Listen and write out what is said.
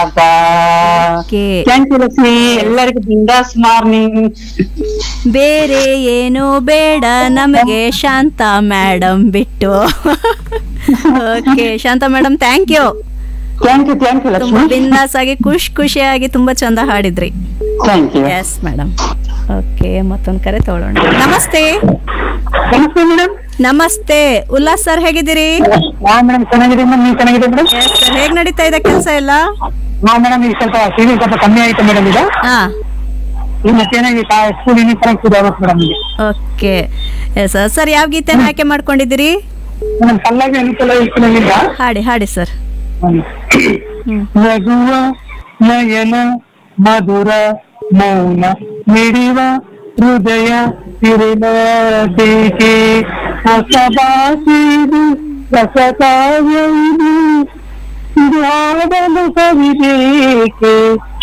okay thank you Lakshmi ಎಲ್ಲರಿಗೂ ಬಿಂದಾಸ್ morning ಬೇರೆ ಏನು ಬೇಡ ನಮಗೆ ಶಾಂತ ಮೇಡಮ್ ಬಿಟ್ಟು okay Shanta madam thank you thank you thank you ತುಂಬಾ ಲಕ್ಷ್ಮಿ ಬಿಂದಾಸ್ ಆಗಿ ಖುಷಿ ಖುಷಿಯಾಗಿ ತುಂಬಾ ಚಂದ ಹಾಡಿದ್ರಿ thank you yes madam okay ಮತ್ತೊಂದು ಕರೆ ತಗೊಳ್ಳೋಣ ನಮಸ್ತೆ ನಮಸ್ತೆ ಮೇಡಮ್ ನಮಸ್ತೆ ಉಲ್ಲಾಸ್ ಸರ್ ಹೇಗಿದ್ದೀರಿ ಹಾ ಮೇಡಮ್ ಚೆನ್ನಾಗಿದೆ ಮೇಡಮ್ ನೀವು ಚೆನ್ನಾಗಿದೆ ಮೇಡಮ್ ಎಸ್ ಸರ್ ಹೇಗ್ ನಡೀತಾ ಇದೆ ಕೆಲಸ ಎಲ್ಲ ಹಾ ಮೇಡಮ್ ಈಗ ಸ್ವಲ್ಪ ಸೀರಿಯಲ್ ಸ್ವಲ್ಪ ಕಮ್ಮಿ ಆಯ್ತು ಮೇಡಮ್ ಈಗ ಹಾ ಈಗ ಮತ್ತೇನಾಗಿ ಸ್ಕೂಲ್ ಯೂನಿಫಾರ್ಮ್ ಕೂಡ ಮೇಡಮ್ ಈಗ ಓಕೆ ಎಸ್ ಸರ್ ಯಾವ ಗೀತೆನ ಆಯ್ಕೆ ಮಾಡ್ಕೊಂಡಿದ್ದೀರಿ ಮೇಡಮ್ ಸಲ್ಲಾಗಿ ಅನುಕೂಲ ಇಸ್ಕೊಂಡಿಲ್ಲ ಹಾಡಿ ಹಾಡಿ ಸರ್ ಹ್ಮ್ ನಗುವ ನಯನ ಮಧುರ ಮೌನ ಮಿಡಿವ ಹೃದಯ ತಿರುನಾಟಿಕೆ ಹೊಸ ಭಾಷೆದು ರಸ ಕಾವ್ಯವಿದು ಇದು ಹಾಡಲು ಸವಿಬೇಕೆ